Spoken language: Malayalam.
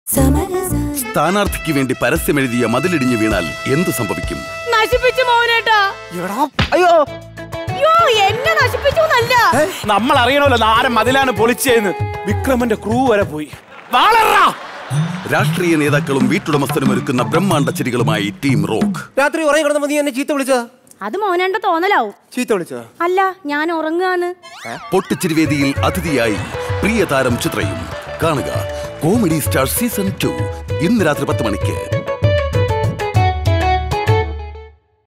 സ്ഥാനാർത്ഥിക്ക് വേണ്ടി പരസ്യമെഴുതിയ മതിലിടിഞ്ഞു വീണാൽ എന്തു സംഭവിക്കും നശിപ്പിച്ചു മോനേട്ടാ അയ്യോ അയ്യോ എന്നെ നശിപ്പിച്ചു എന്നല്ല നമ്മൾ അറിയണമല്ലോ ആരം മതിലാണ് പൊളിച്ചതെന്ന് വിക്രമന്റെ ക്രൂ വരെ പോയി വാളറാ രാഷ്ട്രീയ നേതാക്കളും വീട്ടുടമസ്ഥരും ഒരുക്കുന്ന ബ്രഹ്മാണ്ഡ ചിരികളുമായി ടീം റോക്ക് രാത്രി ഉറങ്ങി കിടന്നപ്പോ നീ എന്നെ ചീത്ത വിളിച്ചതാ അത് മോനേണ്ട തോന്നലാവും ചീത്ത വിളിച്ചതാ അല്ല ഞാൻ ഉറങ്ങാണ് പൊട്ടിച്ചിരിവേദിയിൽ അതിഥിയായി പ്രിയ താരം ചിത്രയും കാണുക കോമഡി സ്റ്റാർ സീസൺ ടു ഇന്ന് രാത്രി പത്ത് മണിക്ക്